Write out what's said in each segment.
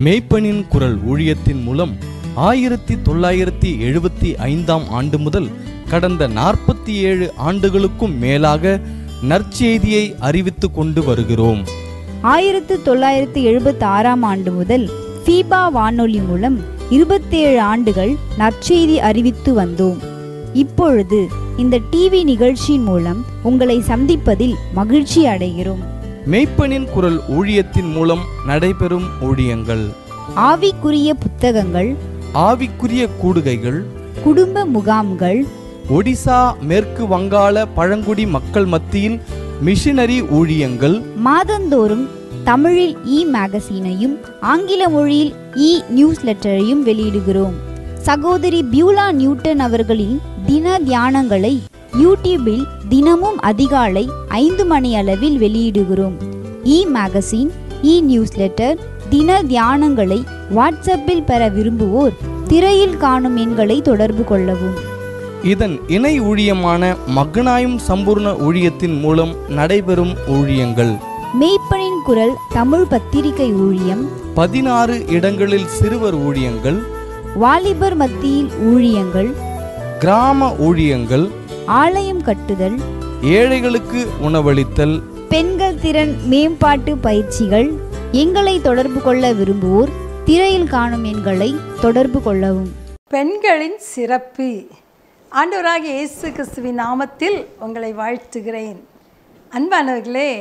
மேய்ப்பனின் குரல் ஊழியத்தின் மூலம் ஆயிரத்தி தொள்ளாயிரத்தி எழுபத்தி ஐந்தாம் ஆண்டு முதல் கடந்த நாற்பத்தி ஏழு ஆண்டுகளுக்கும் மேலாக நற்செய்தியை அறிவித்து கொண்டு வருகிறோம் ஆயிரத்து தொள்ளாயிரத்து எழுபத்தி ஆறாம் ஆண்டு முதல் ஃபீபா வானொலி மூலம் இருபத்தேழு ஆண்டுகள் நற்செய்தி அறிவித்து வந்தோம் இப்பொழுது இந்த டிவி நிகழ்ச்சியின் மூலம் உங்களை சந்திப்பதில் மகிழ்ச்சி அடைகிறோம் மேய்ப்பனின் குரல் ஊழியத்தின் மூலம் நடைபெறும் ஊழியங்கள் ஆவிக்குரிய புத்தகங்கள் ஆவிக்குரிய கூடுகைகள் குடும்ப முகாம்கள் ஒடிசா மேற்கு வங்காள பழங்குடி மக்கள் மத்தியில் மிஷனரி ஊழியங்கள் மாதந்தோறும் தமிழில் இ மேகசீனையும் ஆங்கில மொழியில் இ நியூஸ் லெட்டரையும் வெளியிடுகிறோம் சகோதரி பியூலா நியூட்டன் அவர்களின் தின தியானங்களை யூடியூபில் தினமும் அதிகாலை ஐந்து மணி அளவில் வெளியிடுகிறோம் இ மேகசின் இ நியூஸ் லெட்டர் தின தியானங்களை வாட்ஸ்அப்பில் பெற விரும்புவோர் திரையில் காணும் எண்களை தொடர்பு கொள்ளவும் இதன் இணை ஊழியமான மகனாயும் சம்பூர்ண ஊழியத்தின் மூலம் நடைபெறும் ஊழியங்கள் மேய்ப்பனின் குரல் தமிழ் பத்திரிகை ஊழியம் பதினாறு இடங்களில் சிறுவர் ஊழியங்கள் வாலிபர் மத்தியில் ஊழியங்கள் கிராம ஊழியங்கள் ஆலயம் கட்டுதல் ஏழைகளுக்கு உணவளித்தல் பெண்கள் திறன் மேம்பாட்டு பயிற்சிகள் எங்களை தொடர்பு கொள்ள விரும்புவோர் திரையில் காணும் எண்களை தொடர்பு கொள்ளவும் பெண்களின் சிறப்பு ஆண்டவராகிய இயேசு கிறிஸ்துவின் நாமத்தில் உங்களை வாழ்த்துகிறேன் அன்பானவர்களே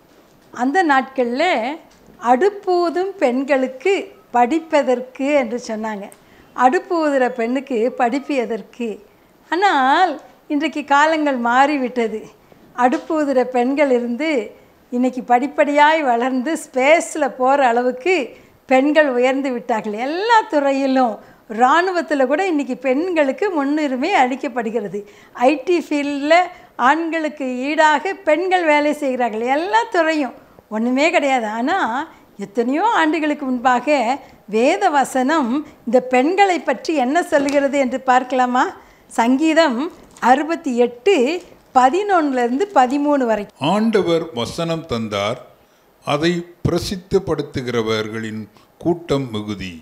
அந்த நாட்களில் அடுப்பூதும் பெண்களுக்கு படிப்பதற்கு என்று சொன்னாங்க அடுப்பு ஊதுற பெண்ணுக்கு படிப்பு எதற்கு ஆனால் இன்றைக்கு காலங்கள் மாறிவிட்டது அடுப்பு ஊதுற பெண்கள் இருந்து இன்னைக்கு படிப்படியாய் வளர்ந்து ஸ்பேஸில் போகிற அளவுக்கு பெண்கள் உயர்ந்து விட்டார்கள் எல்லா துறையிலும் இராணுவத்தில் கூட இன்றைக்கி பெண்களுக்கு முன்னுரிமை அளிக்கப்படுகிறது ஐடி ஃபீல்டில் ஆண்களுக்கு ஈடாக பெண்கள் வேலை செய்கிறார்கள் எல்லா துறையும் ஒன்றுமே கிடையாது ஆனால் எத்தனையோ ஆண்டுகளுக்கு முன்பாக வேத வசனம் இந்த பெண்களை பற்றி என்ன சொல்லுகிறது என்று பார்க்கலாமா சங்கீதம் அறுபத்தி எட்டு பதினொன்னுலேருந்து பதிமூணு வரை ஆண்டவர் வசனம் தந்தார் அதை பிரசித்தப்படுத்துகிறவர்களின் கூட்டம் மிகுதி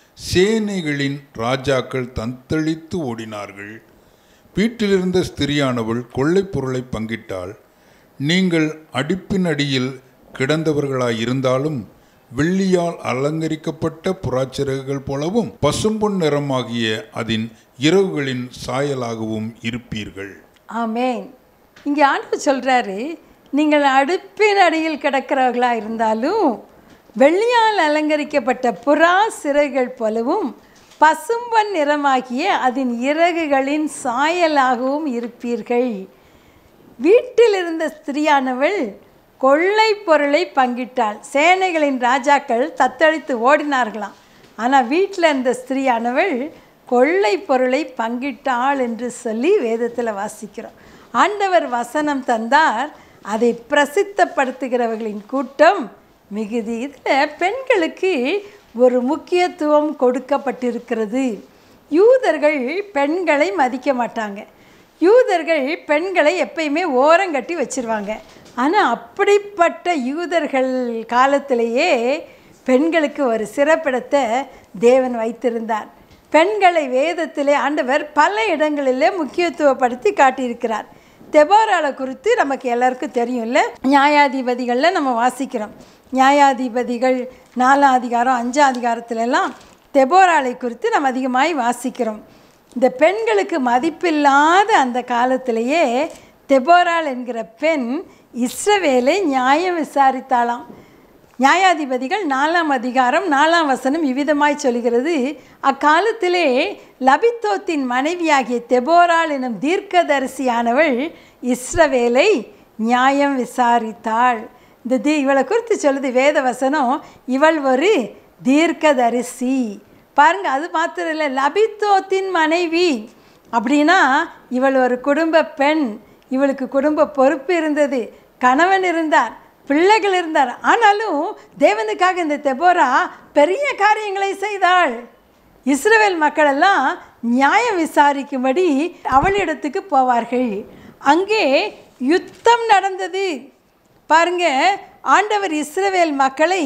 சேனைகளின் ராஜாக்கள் தத்தளித்து ஓடினார்கள் வீட்டிலிருந்த ஸ்திரியானவள் கொள்ளைப் பொருளை பங்கிட்டாள் நீங்கள் அடுப்பின் அடியில் கிடந்தவர்களாயிருந்தாலும் வெள்ளியால் அலங்கரிக்கப்பட்ட புறாச்சிறகுகள் போலவும் பசும்பொன் நிறமாகிய அதன் இரவுகளின் சாயலாகவும் இருப்பீர்கள் ஆமேன் இங்கே ஆண்டவர் சொல்கிறாரு நீங்கள் அடுப்பின் அடியில் கிடக்கிறவர்களா இருந்தாலும் வெள்ளியால் அலங்கரிக்கப்பட்ட புறா சிறகுகள் போலவும் பசும்பன் நிறமாகிய அதன் இறகுகளின் சாயலாகவும் இருப்பீர்கள் வீட்டில் இருந்த ஸ்திரியானவள் கொள்ளை பொருளை பங்கிட்டாள் சேனைகளின் ராஜாக்கள் தத்தளித்து ஓடினார்களாம் ஆனால் வீட்டில் இருந்த ஸ்திரியானவள் கொள்ளை பொருளை பங்கிட்டாள் என்று சொல்லி வேதத்தில் வாசிக்கிறோம் ஆண்டவர் வசனம் தந்தார் அதை பிரசித்தப்படுத்துகிறவர்களின் கூட்டம் மிகுதி இதில் பெண்களுக்கு ஒரு முக்கியத்துவம் கொடுக்கப்பட்டிருக்கிறது யூதர்கள் பெண்களை மதிக்க மாட்டாங்க யூதர்கள் பெண்களை எப்பயுமே ஓரங்கட்டி வச்சிருவாங்க ஆனால் அப்படிப்பட்ட யூதர்கள் காலத்திலேயே பெண்களுக்கு ஒரு சிறப்பிடத்தை தேவன் வைத்திருந்தார் பெண்களை வேதத்திலே ஆண்டவர் பல இடங்களிலே முக்கியத்துவப்படுத்தி காட்டியிருக்கிறார் தெபோராளை குறித்து நமக்கு எல்லாருக்கும் தெரியும்ல நியாயாதிபதிகளில் நம்ம வாசிக்கிறோம் நியாயாதிபதிகள் நாலாம் அதிகாரம் அஞ்சாம் அதிகாரத்துலலாம் தெபோராளை குறித்து நம்ம அதிகமாய் வாசிக்கிறோம் இந்த பெண்களுக்கு மதிப்பில்லாத அந்த காலத்திலேயே தெபோராள் என்கிற பெண் இஸ்ரவேலை நியாயம் விசாரித்தாளாம் நியாயாதிபதிகள் நாலாம் அதிகாரம் நாலாம் வசனம் இவ்விதமாய் சொல்கிறது அக்காலத்திலே லபித்தோத்தின் மனைவியாகிய தெபோராள் எனும் தீர்க்கதரிசியானவள் இஸ்ரவேலை நியாயம் விசாரித்தாள் இந்த தீ இவளை குறித்து சொல்லுது வேத வசனம் இவள் ஒரு தீர்க்கதரிசி பாருங்க அது மாத்திரம் இல்லை லபித்தோத்தின் மனைவி அப்படின்னா இவள் ஒரு குடும்ப பெண் இவளுக்கு குடும்ப பொறுப்பு இருந்தது கணவன் இருந்தார் பிள்ளைகள் இருந்தார் ஆனாலும் தேவனுக்காக இந்த தெபோரா பெரிய காரியங்களை செய்தாள் இஸ்ரவேல் மக்களெல்லாம் நியாயம் விசாரிக்கும்படி அவளிடத்துக்கு போவார்கள் அங்கே யுத்தம் நடந்தது பாருங்க ஆண்டவர் இஸ்ரவேல் மக்களை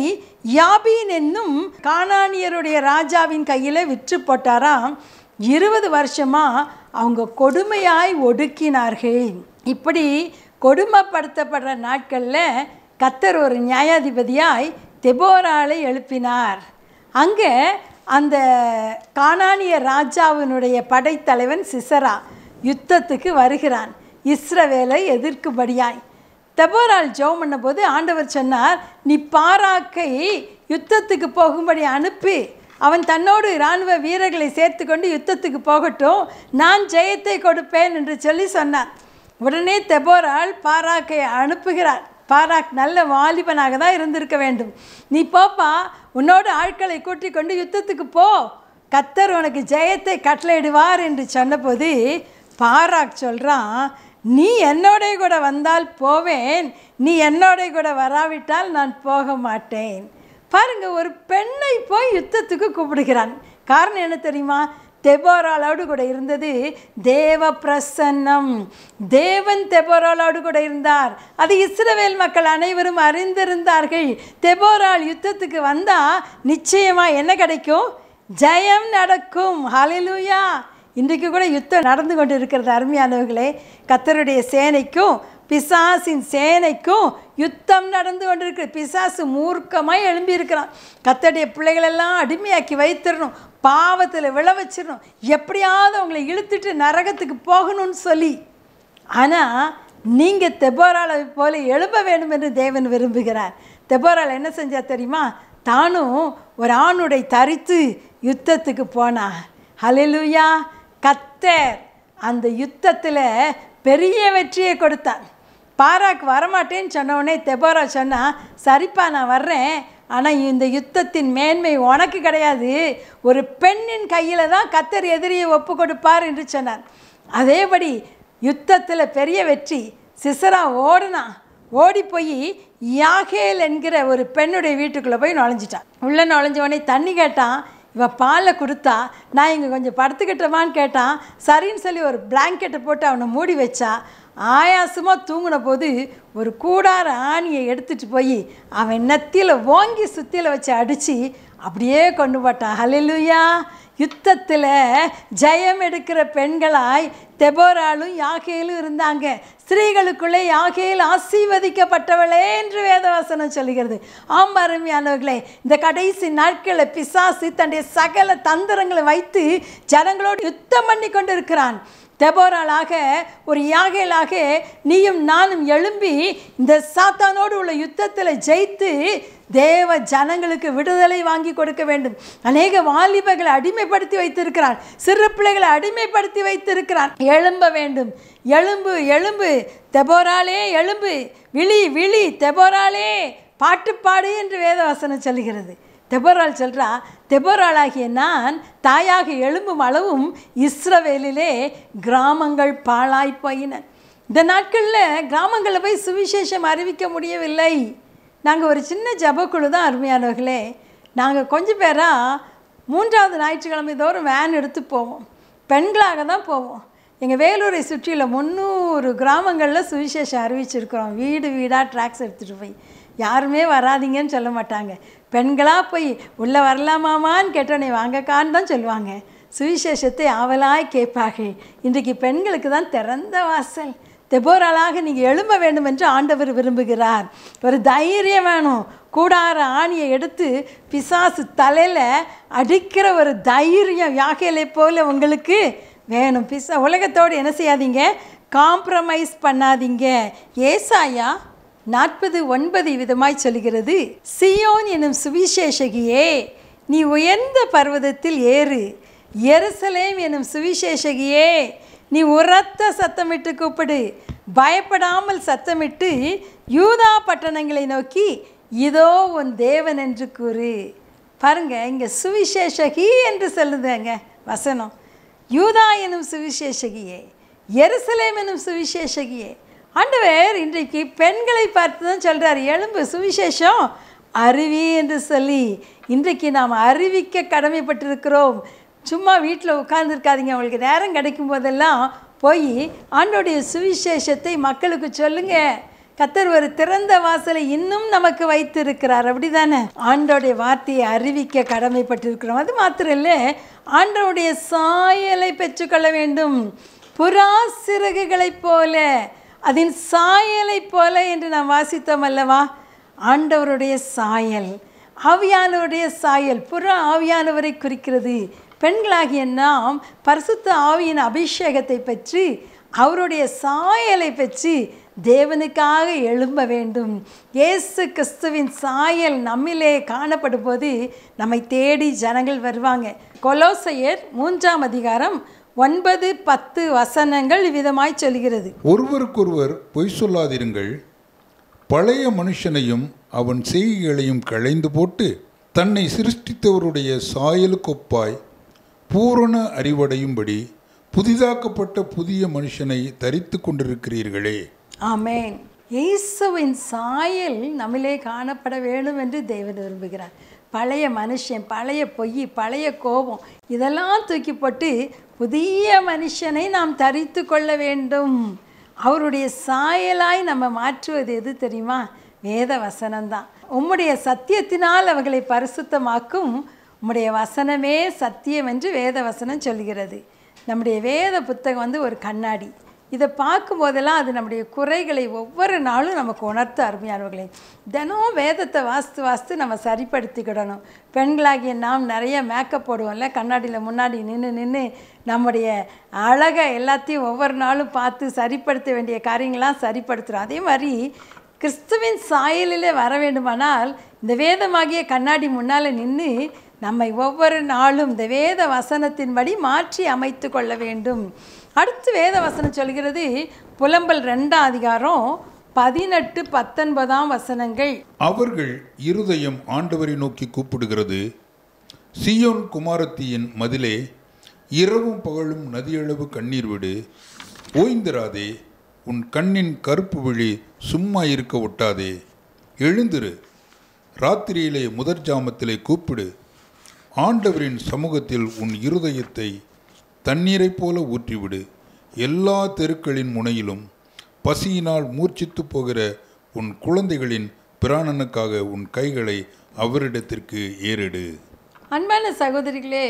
யாபீன் என்னும் கானானியருடைய ராஜாவின் கையில் விற்று போட்டாராம் இருபது வருஷமா அவங்க கொடுமையாய் ஒடுக்கினார்கள் இப்படி கொடுமைப்படுத்தப்படுற நாட்களில் கத்தர் ஒரு நியாயாதிபதியாய் தெபோராலை எழுப்பினார் அங்கே அந்த கானானிய ராஜாவினுடைய படைத்தலைவன் சிசரா யுத்தத்துக்கு வருகிறான் இஸ்ரவேலை எதிர்க்கும்படியாய் தெபோரால் ஜெபம் பண்ணும்போது ஆண்டவர் சொன்னார் நீ பாராக்கை யுத்தத்துக்கு போகும்படி அனுப்பி அவன் தன்னோடு இராணுவ வீரர்களை சேர்த்து கொண்டு யுத்தத்துக்கு போகட்டும் நான் ஜெயத்தை கொடுப்பேன் என்று சொல்லி சொன்னார் உடனே தெபோரால் பாராக்கை அனுப்புகிறார் பாராக் நல்ல வாலிபனாக தான் இருந்திருக்க வேண்டும் நீ போப்பா உன்னோட ஆட்களை கூட்டிக் கொண்டு யுத்தத்துக்கு போ கத்தர் உனக்கு ஜெயத்தை கட்டளையிடுவார் என்று சொன்னபோது பாராக் சொல்கிறான் நீ என்னோட கூட வந்தால் போவேன் நீ என்னோட கூட வராவிட்டால் நான் போக மாட்டேன் பாருங்க ஒரு பெண்ணை போய் யுத்தத்துக்கு கூப்பிடுகிறான் காரணம் என்ன தெரியுமா தெபோராளோடு கூட இருந்தது தேவ பிரசன்னம் தேவன் தெபோராளோடு கூட இருந்தார் அது இஸ்ரவேல் மக்கள் அனைவரும் அறிந்திருந்தார்கள் தெபோரால் யுத்தத்துக்கு வந்தா நிச்சயமா என்ன கிடைக்கும் ஜெயம் நடக்கும் ஹalleluya இன்றைக்கு கூட யுத்தம் நடந்து கொண்டு இருக்கிறது அருமையானவர்களே கத்தருடைய சேனைக்கும் பிசாசின் சேனைக்கும் யுத்தம் நடந்து கொண்டிருக்கு பிசாசு மூர்க்கமாக எழும்பி இருக்கிறான் கத்தருடைய பிள்ளைகளெல்லாம் அடிமையாக்கி வைத்திடணும் பாவத்தில் விழ வச்சிடணும் எப்படியாவது அவங்களை இழுத்துட்டு நரகத்துக்கு போகணும்னு சொல்லி ஆனால் நீங்கள் தெபோராளை போல எழும்ப வேண்டும் என்று தேவன் விரும்புகிறார் தெபோரால் என்ன செஞ்சா தெரியுமா தானும் ஒரு ஆணுடை தரித்து யுத்தத்துக்கு போனார் ஹalleluya கத்தர் அந்த யுத்தத்தில் பெரிய வெற்றியை கொடுத்தார் பாராக் வரமாட்டேன்னு சொன்ன உடனே தெபோரா சொன்னா சரிப்பா நான் வர்றேன் ஆனால் இந்த யுத்தத்தின் மேன்மை உனக்கு கிடையாது ஒரு பெண்ணின் கையில் தான் கத்தர் எதிரியை ஒப்பு கொடுப்பார் என்று சொன்னார் அதேபடி யுத்தத்தில் பெரிய வெற்றி சிசரா ஓடுனான் ஓடி போய் யாகேல் என்கிற ஒரு பெண்ணுடைய வீட்டுக்குள்ளே போய் நுழைஞ்சிட்டான் உள்ளே நுழைஞ்சவனே தண்ணி கேட்டான் இவ பாலை கொடுத்தா நான் இங்கே கொஞ்சம் படுத்துக்கிட்டவான்னு கேட்டான் சரின்னு சொல்லி ஒரு பிளாங்கெட்டை போட்டு அவனை மூடி வச்சா ஆயாசமாக தூங்கின போது ஒரு கூடார ஆணியை எடுத்துட்டு போய் அவன் நெத்தியில் ஓங்கி சுத்தியில் வச்சு அடித்து அப்படியே கொண்டு போட்டான் ஹalleluya யுத்தத்தில் ஜெயம் எடுக்கிற பெண்களாய் தெபோராலும் யாகேலும் இருந்தாங்க ஸ்திரீகளுக்குள்ளே யாகேல் ஆசீர்வதிக்கப்பட்டவளே என்று வேதவசனம் சொல்லுகிறது ஆம் அருமையானவர்களே இந்த கடைசி நாட்களில் பிசாசு தன்னுடைய சகல தந்திரங்களை வைத்து ஜனங்களோடு யுத்தம் பண்ணி கொண்டு இருக்கிறான் தெபோராளாக ஒரு யாகேலாக நீயும் நானும் எழும்பி இந்த சாத்தானோடு உள்ள யுத்தத்தில் ஜெயித்து தேவ ஜனங்களுக்கு விடுதலை வாங்கி கொடுக்க வேண்டும் அநேக வாலிபர்களை அடிமைப்படுத்தி வைத்திருக்கிறான் சிறு பிள்ளைகளை அடிமைப்படுத்தி வைத்திருக்கிறான் எழும்ப வேண்டும் எழும்பு எழும்பு தெபோராலே எழும்பு விழி விழி தெபோராலே பாட்டு பாடு என்று வேதவசனம் சொல்லுகிறது தெபோரால் சொல்கிறா தெபோராளாகிய நான் தாயாக எழும்பும் அளவும் இஸ்ரவேலிலே கிராமங்கள் பாழாய் போயின இந்த நாட்களில் கிராமங்களில் போய் சுவிசேஷம் அறிவிக்க முடியவில்லை நாங்கள் ஒரு சின்ன ஜபக்குழு தான் அருமையானவர்களே நாங்கள் கொஞ்சம் பேராக மூன்றாவது ஞாயிற்றுக்கிழமை தோறும் வேன் எடுத்து போவோம் பெண்களாக தான் போவோம் எங்கள் வேலூரை சுற்றியுள்ள முந்நூறு கிராமங்களில் சுவிசேஷம் அறிவிச்சிருக்கிறோம் வீடு வீடாக ட்ராக்ஸ் எடுத்துகிட்டு போய் யாருமே வராதீங்கன்னு சொல்ல மாட்டாங்க பெண்களாக போய் உள்ளே வரலாமாமான்னு கேட்டோன்னே வாங்கக்கான்னு தான் சொல்லுவாங்க சுவிசேஷத்தை ஆவலாய் கேட்பார்கள் இன்றைக்கு பெண்களுக்கு தான் திறந்த வாசல் தெபோராளாக நீங்கள் எழும்ப வேண்டும் என்று ஆண்டவர் விரும்புகிறார் ஒரு தைரியம் வேணும் கூடார ஆணியை எடுத்து பிசாசு தலையில் அடிக்கிற ஒரு தைரியம் யாகையிலை போல உங்களுக்கு வேணும் பிசா உலகத்தோடு என்ன செய்யாதீங்க காம்ப்ரமைஸ் பண்ணாதீங்க ஏசாயா நாற்பது ஒன்பது விதமாய் சொல்கிறது சியோன் எனும் சுவிசேஷகியே நீ உயர்ந்த பர்வதத்தில் ஏறு எருசலேம் எனும் சுவிசேஷகியே நீ உரத்த சத்தமிட்டு கூப்பிடு பயப்படாமல் சத்தமிட்டு யூதா பட்டணங்களை நோக்கி இதோ உன் தேவன் என்று கூறு பாருங்க இங்கே சுவிசேஷகி என்று சொல்லுதுங்க வசனம் யூதா எனும் சுவிசேஷகியே எருசலேம் எனும் சுவிசேஷகியே ஆண்டவர் இன்றைக்கு பெண்களை பார்த்து தான் சொல்கிறார் எலும்பு சுவிசேஷம் அருவி என்று சொல்லி இன்றைக்கு நாம் அறிவிக்க கடமைப்பட்டிருக்கிறோம் சும்மா வீட்டில் உட்கார்ந்துருக்காதீங்க உங்களுக்கு நேரம் கிடைக்கும் போதெல்லாம் போய் ஆண்டோடைய சுவிசேஷத்தை மக்களுக்கு சொல்லுங்க கத்தர் ஒரு திறந்த வாசலை இன்னும் நமக்கு வைத்திருக்கிறார் அப்படிதானே ஆண்டோடைய வார்த்தையை அறிவிக்க கடமைப்பட்டிருக்கிறோம் அது மாத்திரம் இல்லை ஆண்டவருடைய சாயலை பெற்றுக்கொள்ள வேண்டும் புறா சிறகுகளைப் போல அதன் சாயலைப் போல என்று நாம் வாசித்தோம் அல்லவா ஆண்டவருடைய சாயல் ஆவியானவருடைய சாயல் புற ஆவியானவரை குறிக்கிறது பெண்களாகிய நாம் பரிசுத்த ஆவியின் அபிஷேகத்தை பெற்று அவருடைய சாயலை பெற்று தேவனுக்காக எழும்ப வேண்டும் இயேசு கிறிஸ்துவின் சாயல் நம்மிலே காணப்படும் போது நம்மை தேடி ஜனங்கள் வருவாங்க கொலோசையர் மூன்றாம் அதிகாரம் ஒன்பது பத்து வசனங்கள் இவ்விதமாய் சொல்கிறது ஒருவருக்கொருவர் பொய் சொல்லாதிருங்கள் பழைய மனுஷனையும் அவன் செய்கைகளையும் களைந்து போட்டு தன்னை சிருஷ்டித்தவருடைய சாயலுக்கொப்பாய் பூரண அறிவடையும்படி புதிதாக்கப்பட்ட புதிய மனுஷனை தரித்து கொண்டிருக்கிறீர்களே ஆமென் இயேசுவின் சாயல் நம்மிலே காணப்பட வேண்டும் என்று தேவன் விரும்புகிறார் பழைய மனுஷன் பழைய பொய் பழைய கோபம் இதெல்லாம் தூக்கி போட்டு புதிய மனுஷனை நாம் தரித்து கொள்ள வேண்டும் அவருடைய சாயலாய் நம்ம மாற்றுவது எது தெரியுமா வேத வசனம்தான் உம்முடைய சத்தியத்தினால் அவர்களை பரிசுத்தமாக்கும் உம்முடைய வசனமே சத்தியம் என்று வேத வசனம் சொல்கிறது நம்முடைய வேத புத்தகம் வந்து ஒரு கண்ணாடி இதை பார்க்கும்போதெல்லாம் அது நம்முடைய குறைகளை ஒவ்வொரு நாளும் நமக்கு உணர்த்த அருமையானவர்களே தினம் வேதத்தை வாஸ்து வாஸ்து நம்ம சரிப்படுத்திக்கிடணும் பெண்களாகிய நாம் நிறைய மேக்கப் போடுவோம்ல கண்ணாடியில் முன்னாடி நின்று நின்று நம்முடைய அழகை எல்லாத்தையும் ஒவ்வொரு நாளும் பார்த்து சரிப்படுத்த வேண்டிய காரியங்களாம் சரிப்படுத்துகிறோம் அதே மாதிரி கிறிஸ்துவின் சாயலிலே வர வேண்டுமானால் இந்த வேதமாகிய கண்ணாடி முன்னால் நின்று நம்மை ஒவ்வொரு நாளும் இந்த வேத வசனத்தின்படி மாற்றி அமைத்து கொள்ள வேண்டும் அடுத்து வேத வசனம் சொல்கிறது புலம்பல் ரெண்டாம் அதிகாரம் பதினெட்டு பத்தொன்பதாம் வசனங்கள் அவர்கள் இருதயம் ஆண்டவரை நோக்கி கூப்பிடுகிறது சியோன் குமாரத்தியின் மதிலே இரவும் பகலும் நதியளவு கண்ணீர் விடு ஓய்ந்திராதே உன் கண்ணின் கருப்பு விழி சும்மா இருக்க ஒட்டாதே எழுந்திரு ராத்திரியிலே முதற் ஜாமத்திலே கூப்பிடு ஆண்டவரின் சமூகத்தில் உன் இருதயத்தை தண்ணீரைப் போல ஊற்றிவிடு எல்லா தெருக்களின் முனையிலும் பசியினால் மூர்ச்சித்து போகிற உன் குழந்தைகளின் பிராணனுக்காக உன் கைகளை அவரிடத்திற்கு ஏறிடு அன்பான சகோதரிகளே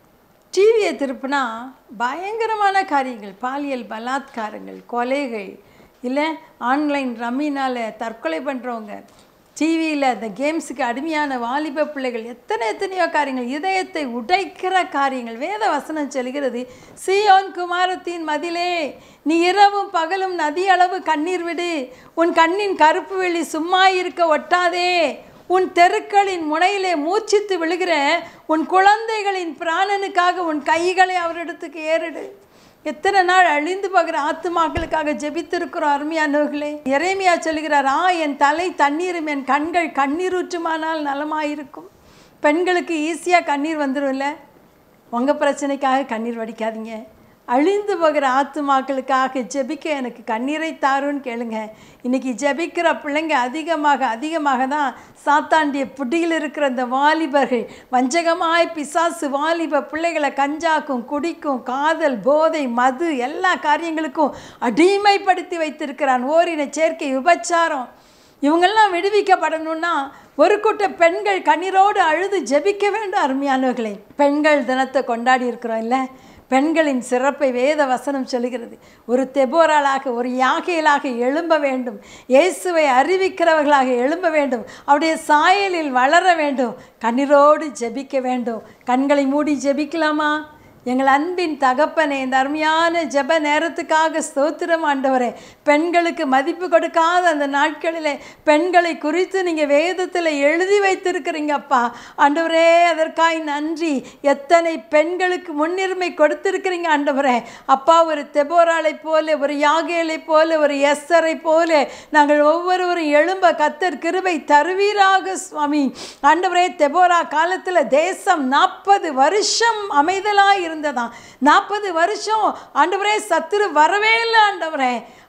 டிவியை திருப்பினா பயங்கரமான காரியங்கள் பாலியல் பலாத்காரங்கள் கொலைகள் இல்லை ஆன்லைன் ரம்மினால் தற்கொலை பண்ணுறவங்க டிவியில் அந்த கேம்ஸுக்கு அடிமையான வாலிப பிள்ளைகள் எத்தனை எத்தனையோ காரியங்கள் இதயத்தை உடைக்கிற காரியங்கள் வேத வசனம் சொல்கிறது சீயோன் குமாரத்தின் மதிலே நீ இரவும் பகலும் நதி அளவு கண்ணீர் விடு உன் கண்ணின் கருப்பு வெளி சும்மா இருக்க ஒட்டாதே உன் தெருக்களின் முனையிலே மூச்சித்து விழுகிற உன் குழந்தைகளின் பிராணனுக்காக உன் கைகளை அவரிடத்துக்கு ஏறிடு எத்தனை நாள் அழிந்து போகிற ஆத்துமாக்களுக்காக ஜெபித்திருக்கிறோம் அருமையானவர்களே இறைமையா சொல்கிறார் ஆ என் தலை தண்ணீரும் என் கண்கள் கண்ணீரூற்றுமானால் நலமாயிருக்கும் பெண்களுக்கு ஈஸியாக கண்ணீர் வந்துடும்ல உங்கள் பிரச்சனைக்காக கண்ணீர் வடிக்காதீங்க அழிந்து போகிற ஆத்துமாக்களுக்காக ஜெபிக்க எனக்கு கண்ணீரை தாருன்னு கேளுங்க இன்னைக்கு ஜெபிக்கிற பிள்ளைங்க அதிகமாக அதிகமாக தான் சாத்தாண்டிய புடியில் இருக்கிற இந்த வாலிபர்கள் வஞ்சகமாய் பிசாசு வாலிப பிள்ளைகளை கஞ்சாக்கும் குடிக்கும் காதல் போதை மது எல்லா காரியங்களுக்கும் அடிமைப்படுத்தி வைத்திருக்கிறான் ஓரின சேர்க்கை விபச்சாரம் இவங்கெல்லாம் விடுவிக்கப்படணும்னா ஒரு கூட்ட பெண்கள் கண்ணீரோடு அழுது ஜெபிக்க வேண்டும் அருமையானவர்களே பெண்கள் தினத்தை கொண்டாடி இருக்கிறோம் இல்லை பெண்களின் சிறப்பை வேத வசனம் சொல்லுகிறது ஒரு தெபோராளாக ஒரு யாகையிலாக எழும்ப வேண்டும் இயேசுவை அறிவிக்கிறவர்களாக எழும்ப வேண்டும் அவருடைய சாயலில் வளர வேண்டும் கண்ணீரோடு ஜெபிக்க வேண்டும் கண்களை மூடி ஜெபிக்கலாமா எங்கள் அன்பின் தகப்பனே இந்த அருமையான ஜெப நேரத்துக்காக ஸ்தோத்திரம் ஆண்டவரே பெண்களுக்கு மதிப்பு கொடுக்காத அந்த நாட்களிலே பெண்களை குறித்து நீங்கள் வேதத்தில் எழுதி வைத்திருக்கிறீங்கப்பா ஆண்டவரே அதற்காய் நன்றி எத்தனை பெண்களுக்கு முன்னுரிமை கொடுத்திருக்கிறீங்க ஆண்டவரே அப்பா ஒரு தெபோராளை போல ஒரு யாகேலை போல ஒரு எஸ்ஸரை போல நாங்கள் ஒவ்வொருவரும் எழும்ப கத்தர் கிருபை தருவீராக சுவாமி ஆண்டவரே தெபோரா காலத்தில் தேசம் நாற்பது வருஷம் அமைதலாய் இருந்ததாம் நாற்பது வருஷம் ஆண்டவரே சத்துரு வரவே இல்லை ஆண்டவரே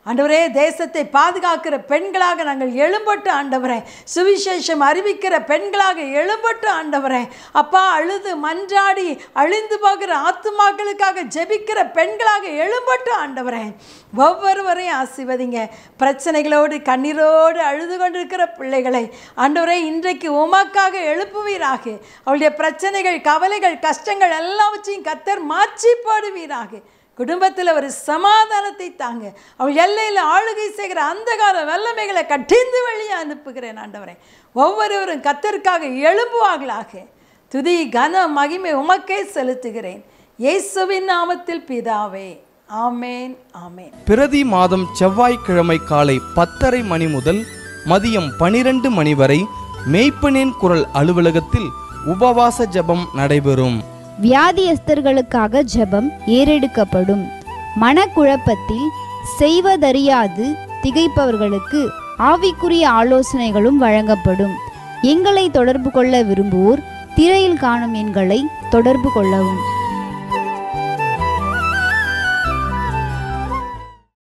ஆண்டவரே தேசத்தை பாதுகாக்கிற பெண்களாக நாங்கள் எழும்பட்டு ஆண்டவரே சுவிசேஷம் அறிவிக்கிற பெண்களாக எழும்பட்டு ஆண்டவரே அப்பா அழுது மன்றாடி அழிந்து போகிற ஆத்துமாக்களுக்காக ஜெபிக்கிற பெண்களாக எழும்பட்டு ஆண்டவரே ஒவ்வொருவரையும் ஆசிர்வதிங்க பிரச்சனைகளோடு கண்ணீரோடு அழுது கொண்டிருக்கிற பிள்ளைகளை ஆண்டவரே இன்றைக்கு உமக்காக எழுப்புவீராக அவளுடைய பிரச்சனைகள் கவலைகள் கஷ்டங்கள் எல்லாவற்றையும் கத்தர் மாற்றி போடுவீராக குடும்பத்தில் ஒரு சமாதானத்தை தாங்க அவள் எல்லையில் ஆளுகை செய்கிற அந்தகார வல்லமைகளை கட்டிந்து வெளியே அனுப்புகிறேன் ஆண்டவரே ஒவ்வொருவரும் கத்தருக்காக எழும்புவார்களாக துதி கன மகிமை உமக்கே செலுத்துகிறேன் இயேசுவின் நாமத்தில் பிதாவே ஆமேன் ஆமேன் பிரதி மாதம் செவ்வாய்க்கிழமை காலை பத்தரை மணி முதல் மதியம் பனிரெண்டு மணி வரை மேய்ப்பனின் குரல் அலுவலகத்தில் உபவாச ஜெபம் நடைபெறும் வியாதியஸ்தர்களுக்காக ஜெபம் ஏறெடுக்கப்படும் மனக்குழப்பத்தில் செய்வதறியாது திகைப்பவர்களுக்கு ஆவிக்குரிய ஆலோசனைகளும் வழங்கப்படும் எங்களை தொடர்பு கொள்ள விரும்புவோர் திரையில் காணும் எண்களை தொடர்பு கொள்ளவும்